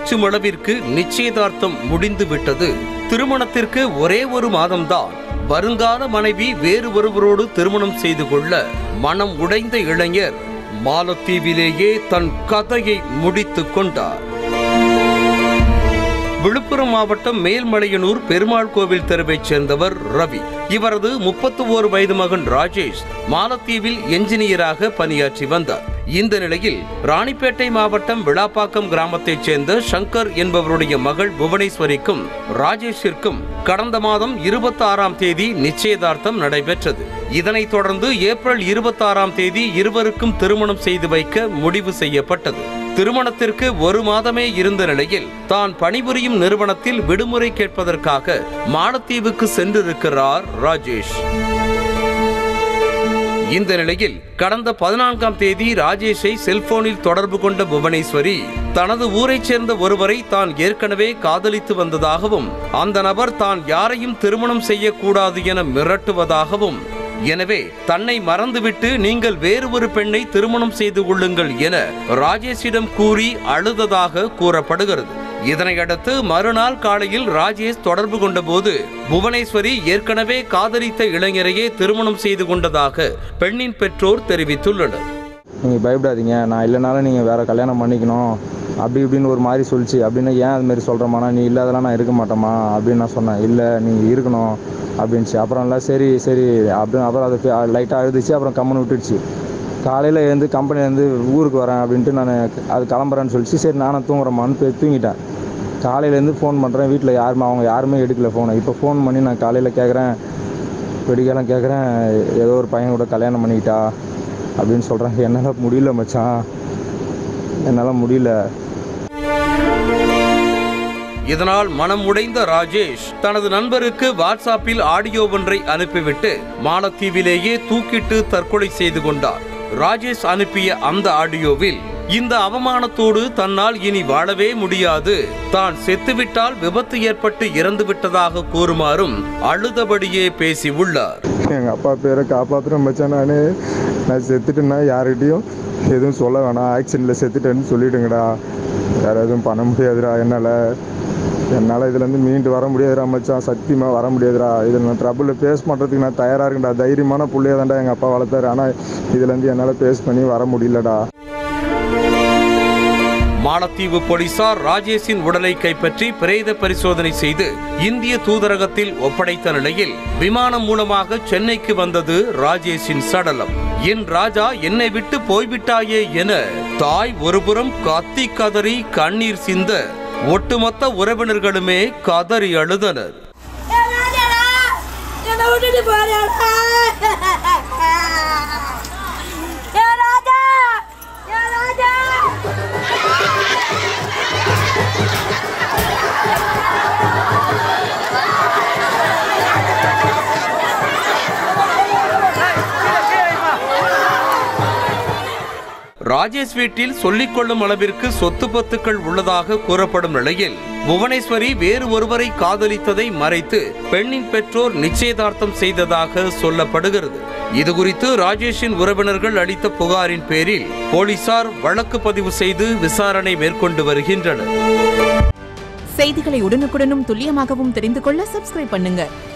மெச்சும் அளவிற்கு நிச்சயதார்த்தம் முடிந்து விட்டது திருமணத்திற்கு ஒரே ஒரு மாதம்தான் வருங்கால மனைவி வேறு ஒருவரோடு திருமணம் செய்து கொள்ள மனம் உடைந்த இளைஞர் மாலத்தீவிலேயே தன் கதையை முடித்துக் கொண்டார் விழுப்புரம் மாவட்டம் மேல்மலையனூர் பெருமாள் கோவில் தெருவைச் சேர்ந்தவர் ரவி இவரது முப்பத்தி ஓரு வயது மகன் ராஜேஷ் மாலத்தீவில் என்ஜினியராக பணியாற்றி வந்தார் இந்த நிலையில் ராணிப்பேட்டை மாவட்டம் விளாப்பாக்கம் கிராமத்தைச் சேர்ந்த சங்கர் என்பவருடைய மகள் புவனேஸ்வரிக்கும் ராஜேஷிற்கும் கடந்த மாதம் இருபத்தி ஆறாம் தேதி நிச்சயதார்த்தம் நடைபெற்றது இதனைத் தொடர்ந்து ஏப்ரல் இருபத்தி ஆறாம் தேதி இருவருக்கும் திருமணம் செய்து வைக்க முடிவு செய்யப்பட்டது திருமணத்திற்கு ஒரு மாதமே இருந்த நிலையில் தான் பணிபுரியும் நிறுவனத்தில் விடுமுறை கேட்பதற்காக மாலத்தீவுக்கு சென்றிருக்கிறார் ராஜேஷ் இந்த நிலையில் கடந்த பதினான்காம் தேதி ராஜேஷை செல்போனில் தொடர்பு கொண்ட புவனேஸ்வரி தனது ஊரைச் சேர்ந்த ஒருவரை தான் ஏற்கனவே காதலித்து வந்ததாகவும் அந்த நபர் தான் யாரையும் திருமணம் செய்யக்கூடாது என மிரட்டுவதாகவும் எனவே தன்னை மறந்துவிட்டு நீங்கள் வேறு ஒரு பெண்ணை திருமணம் செய்து கொள்ளுங்கள் என ராஜேஷிடம் கூறி அழுததாக கூறப்படுகிறது இதனையடுத்து மறுநாள் காலையில் ராஜேஷ் தொடர்பு கொண்டபோது புவனேஸ்வரி ஏற்கனவே காதலித்த இளைஞரையே திருமணம் செய்து கொண்டதாக பெண்ணின் பெற்றோர் தெரிவித்துள்ளனர் நீங்கள் பயப்படாதீங்க நான் இல்லைனாலும் நீங்கள் வேறு கல்யாணம் பண்ணிக்கணும் அப்படி இப்படின்னு ஒரு மாதிரி சொல்லிச்சு அப்படின்னு ஏன் அது மாதிரி சொல்கிறேம்மா நீ இல்லாதெல்லாம் நான் இருக்க மாட்டேம்மா அப்படின்னு நான் சொன்னேன் இல்லை நீங்கள் இருக்கணும் அப்படின்ச்சு அப்புறம் இல்லை சரி சரி அப்படின்னு அப்புறம் அது லைட்டாக அழுதுச்சு அப்புறம் கம்முன்னு விட்டுடுச்சு காலையில் எழுந்து கம்பெனிலேருந்து ஊருக்கு வரேன் அப்படின்ட்டு நான் அது கிளம்புறேன்னு சொல்லிச்சு சரி நானும் தூங்குறேம்மான்னு போய் தூங்கிட்டேன் காலையிலேருந்து ஃபோன் பண்ணுறேன் வீட்டில் யாருமே அவங்க யாருமே எடுக்கல ஃபோனை இப்போ ஃபோன் பண்ணி நான் காலையில் கேட்குறேன் வெடிக்காலம் கேட்குறேன் ஏதோ ஒரு பையன் கூட கல்யாணம் பண்ணிக்கிட்டா அப்படின்னு சொல்கிறாங்க என்னால் முடியல மச்சான் என்னால் முடியல இதனால் மனம் உடைந்த ராஜேஷ் தனது நண்பருக்கு வாட்ஸ்அப்பில் ஆடியோ ஒன்றை அனுப்பிவிட்டு மாலத்தீவிலேயே தூக்கிட்டு தற்கொலை செய்து கொண்டார் ராஜேஷ் அனுப்பிய அந்த ஆடியோவில் இந்த அவமானத்தோடு தன்னால் இனி வாழவே முடியாது தான் செத்துவிட்டால் விபத்து ஏற்பட்டு இறந்து விட்டதாக கூறுமாறும் அழுதபடியே பேசி உள்ளார் எங்கள் அப்பா பேரை காப்பாற்றுறேன் மச்சான் நான் நான் செத்துட்டேன்னா யார்கிட்டையும் எதுவும் சொல்ல வேணாம் ஆக்சிடெண்ட்டில் செத்துட்டேன்னு சொல்லிடுங்கடா வேறு எதுவும் பண்ண முடியாதுடா என்னால் என்னால் இதுலேருந்து மீண்டு வர முடியாதுடா மச்சான் சத்தியமாக வர முடியாதுடா இதில் நான் ட்ரபுளில் ஃபேஸ் பண்ணுறதுக்கு நான் தயாராக இருக்கேன்டா தைரியமான புள்ளையாக தான்டா எங்கள் அப்பா வளர்த்தாரு ஆனால் இதுலேருந்து என்னால் ஃபேஸ் பண்ணி வர முடியலடா மாலத்தீவு போலீசார் ராஜேஷின் உடலை கைப்பற்றி பிரேத பரிசோதனை செய்து இந்திய தூதரகத்தில் ஒப்படைத்த நிலையில் விமானம் மூலமாக சென்னைக்கு வந்தது ராஜேஷின் சடலம் என் ராஜா என்னை விட்டு போய்விட்டாயே என தாய் ஒருபுறம் கத்தி கதறி கண்ணீர் சிந்த ஒட்டுமொத்த உறவினர்களுமே கதறி அழுதனர் ஏன் ராஜாடா என்னை விட்டுட்டு போறியாடா ஏன் ராஜா ஏன் ராஜா ராஜேஷ் வீட்டில் சொல்லிக் கொள்ளும் அளவிற்கு சொத்து பத்துக்கள் உள்ளதாக கூறப்படும் நிலையில் புவனேஸ்வரி வேறு ஒருவரை காதலித்ததை மறைத்து பெண்ணின் பெற்றோர் நிச்சயதார்த்தம் செய்ததாக சொல்லப்படுகிறது இதுகுறித்து ராஜேஷின் உறவினர்கள் அளித்த புகாரின் பேரில் போலீசார் வழக்கு பதிவு செய்து விசாரணை மேற்கொண்டு வருகின்றனர் செய்திகளை உடனுக்குடனும் துல்லியமாகவும் தெரிந்து கொள்ள சப்ஸ்கிரைப் பண்ணுங்க